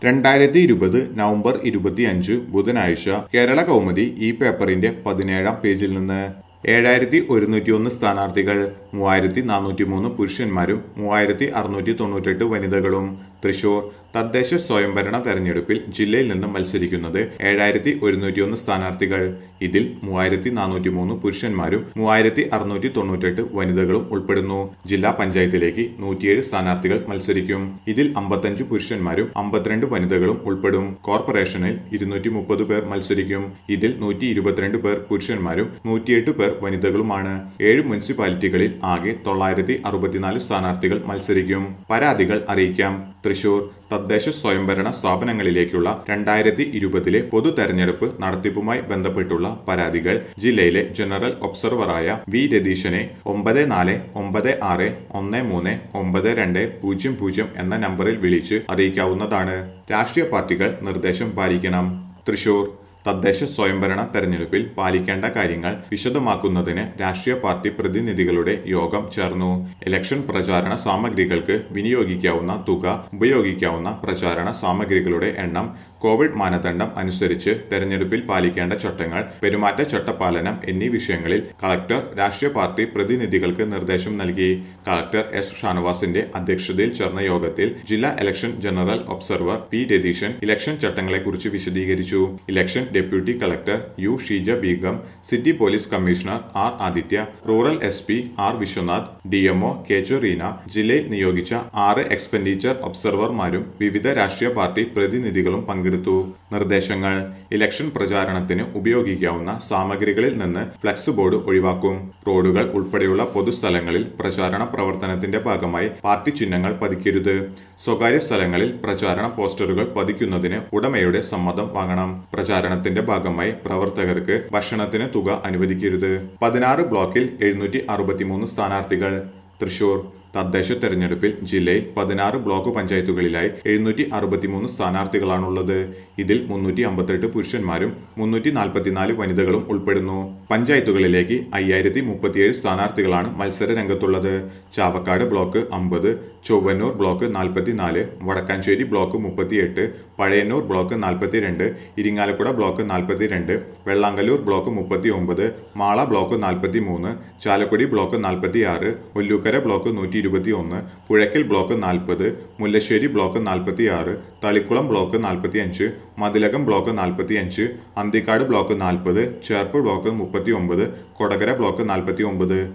രണ്ടായിരത്തി ഇരുപത് നവംബർ ഇരുപത്തിയഞ്ച് ബുധനാഴ്ച കേരള കൗമുദി ഈ പേപ്പറിന്റെ പതിനേഴാം പേജിൽ നിന്ന് ഏഴായിരത്തി ഒരുന്നൂറ്റി ഒന്ന് സ്ഥാനാർത്ഥികൾ മൂവായിരത്തി നാനൂറ്റി മൂന്ന് പുരുഷന്മാരും മൂവായിരത്തി അറുന്നൂറ്റി തൊണ്ണൂറ്റെട്ട് വനിതകളും തൃശൂർ തദ്ദേശ സ്വയംഭരണ തെരഞ്ഞെടുപ്പിൽ ജില്ലയിൽ നിന്ന് മത്സരിക്കുന്നത് ഏഴായിരത്തി ഒരുന്നൂറ്റി ഒന്ന് സ്ഥാനാർത്ഥികൾ ഇതിൽ മൂവായിരത്തി നാനൂറ്റി മൂന്ന് പുരുഷന്മാരും മൂവായിരത്തി അറുന്നൂറ്റി തൊണ്ണൂറ്റെട്ട് വനിതകളും ഉൾപ്പെടുന്നു ജില്ലാ പഞ്ചായത്തിലേക്ക് നൂറ്റിയേഴ് സ്ഥാനാർത്ഥികൾ മത്സരിക്കും ഇതിൽ അമ്പത്തഞ്ച് പുരുഷന്മാരും അമ്പത്തിരണ്ട് വനിതകളും ഉൾപ്പെടും കോർപ്പറേഷനിൽ ഇരുന്നൂറ്റി മുപ്പത് പേർ മത്സരിക്കും ഇതിൽ നൂറ്റി ഇരുപത്തിരണ്ട് പേർ പുരുഷന്മാരും നൂറ്റിയെട്ട് പേർ വനിതകളുമാണ് ഏഴ് മുനിസിപ്പാലിറ്റികളിൽ ആകെ തൊള്ളായിരത്തി അറുപത്തിനാല് സ്ഥാനാർത്ഥികൾ മത്സരിക്കും പരാതികൾ അറിയിക്കാം തൃശൂർ തദ്ദേശ സ്വയംഭരണ സ്ഥാപനങ്ങളിലേക്കുള്ള രണ്ടായിരത്തി ഇരുപതിലെ പൊതു തെരഞ്ഞെടുപ്പ് നടത്തിപ്പുമായി ബന്ധപ്പെട്ടുള്ള പരാതികൾ ജില്ലയിലെ ജനറൽ ഒബ്സർവറായ വി രതീശനെ ഒമ്പത് നാല് ഒമ്പത് ആറ് ഒന്ന് മൂന്ന് ഒമ്പത് രണ്ട് പൂജ്യം പൂജ്യം എന്ന നമ്പറിൽ വിളിച്ച് അറിയിക്കാവുന്നതാണ് രാഷ്ട്രീയ പാർട്ടികൾ നിർദ്ദേശം പാലിക്കണം തൃശൂർ തദ്ദേശ സ്വയംഭരണ തെരഞ്ഞെടുപ്പിൽ പാലിക്കേണ്ട കാര്യങ്ങൾ വിശദമാക്കുന്നതിന് രാഷ്ട്രീയ പാർട്ടി പ്രതിനിധികളുടെ യോഗം ചേർന്നു ഇലക്ഷൻ പ്രചാരണ സാമഗ്രികൾക്ക് വിനിയോഗിക്കാവുന്ന തുക ഉപയോഗിക്കാവുന്ന പ്രചാരണ സാമഗ്രികളുടെ എണ്ണം കോവിഡ് മാനദണ്ഡം അനുസരിച്ച് തെരഞ്ഞെടുപ്പിൽ പാലിക്കേണ്ട ചട്ടങ്ങൾ പെരുമാറ്റച്ചട്ടപാലനം എന്നീ വിഷയങ്ങളിൽ കളക്ടർ രാഷ്ട്രീയ പാർട്ടി പ്രതിനിധികൾക്ക് നിർദ്ദേശം നൽകി കളക്ടർ എസ് ഷാനവാസിന്റെ അധ്യക്ഷതയിൽ ചേർന്ന യോഗത്തിൽ ജില്ലാ election general observer P Ratheesan election ചട്ടങ്ങളെക്കുറിച്ച് വിശദീകരിച്ചു election deputy collector U Sheeja Beegum city police commissioner R Aditya rural S P R Vishwanath DMO K Reena ജില്ലയിൽ നിയോഗിച്ച ആറ് എക്സ്പെൻഡിച്ചർ ഒബ്സർവർമാരും വിവിധ രാഷ്ട്രീയ പാർട്ടി പ്രതിനിധികളും പങ്കെടുത്തു നിർദ്ദേശങ്ങൾ ഇലക്ഷൻ പ്രചാരണത്തിന് ഉപയോഗിക്കാവുന്ന സാമഗ്രികളിൽ നിന്ന് ഫ്ലക്സ് ബോർഡ് ഒഴിവാക്കും റോഡുകൾ ഉൾപ്പെടെയുള്ള പൊതുസ്ഥലങ്ങളിൽ പ്രചാരണ പ്രവർത്തനത്തിന്റെ ഭാഗമായി പാർട്ടി ചിഹ്നങ്ങൾ പതിക്കരുത് സ്വകാര്യ സ്ഥലങ്ങളിൽ പ്രചാരണ പോസ്റ്ററുകൾ പതിക്കുന്നതിന് ഉടമയുടെ സമ്മതം വാങ്ങണം പ്രചാരണത്തിന്റെ ഭാഗമായി പ്രവർത്തകർക്ക് ഭക്ഷണത്തിന് തുക അനുവദിക്കരുത് പതിനാറ് ബ്ലോക്കിൽ എഴുന്നൂറ്റി അറുപത്തിമൂന്ന് സ്ഥാനാർത്ഥികൾ തൃശൂർ തദ്ദേശ തെരഞ്ഞെടുപ്പിൽ ജില്ലയിൽ പതിനാറ് ബ്ലോക്ക് പഞ്ചായത്തുകളിലായി എഴുന്നൂറ്റി അറുപത്തിമൂന്ന് സ്ഥാനാർത്ഥികളാണുള്ളത് ഇതിൽ മുന്നൂറ്റി അമ്പത്തെട്ട് പുരുഷന്മാരും മുന്നൂറ്റി നാൽപ്പത്തിനാല് വനിതകളും ഉൾപ്പെടുന്നു പഞ്ചായത്തുകളിലേക്ക് അയ്യായിരത്തി മുപ്പത്തിയേഴ് സ്ഥാനാർത്ഥികളാണ് മത്സര രംഗത്തുള്ളത് ചാവക്കാട് ബ്ലോക്ക് അമ്പത് ചൊവ്വന്നൂർ ബ്ലോക്ക് നാൽപ്പത്തിനാല് വടക്കാഞ്ചേരി ബ്ലോക്ക് മുപ്പത്തിയെട്ട് പഴയന്നൂർ ബ്ലോക്ക് നാൽപ്പത്തിരണ്ട് ഇരിങ്ങാലക്കുട ബ്ലോക്ക് നാൽപ്പത്തിരണ്ട് വെള്ളാങ്കല്ലൂർ ബ്ലോക്ക് മുപ്പത്തി ഒമ്പത് മാള ബ്ലോക്ക് നാൽപ്പത്തി മൂന്ന് ചാലക്കുടി ബ്ലോക്ക് നാൽപ്പത്തി ആറ് ഒല്ലൂക്കര ബ്ലോക്ക് നൂറ്റി ഇരുപത്തി ഒന്ന് പുഴയ്ക്കൽ ബ്ലോക്ക് നാൽപ്പത് മുല്ലശ്ശേരി ബ്ലോക്ക് നാൽപ്പത്തി ആറ് തളിക്കുളം ബ്ലോക്ക് നാൽപ്പത്തി അഞ്ച് മതിലകം ബ്ലോക്ക് നാൽപ്പത്തി അഞ്ച് അന്തിക്കാട് ബ്ലോക്ക് നാൽപ്പത് ചേർപ്പ് ബ്ലോക്ക് മുപ്പത്തി ഒമ്പത് കൊടകര ബ്ലോക്ക് നാൽപ്പത്തി ഒമ്പത്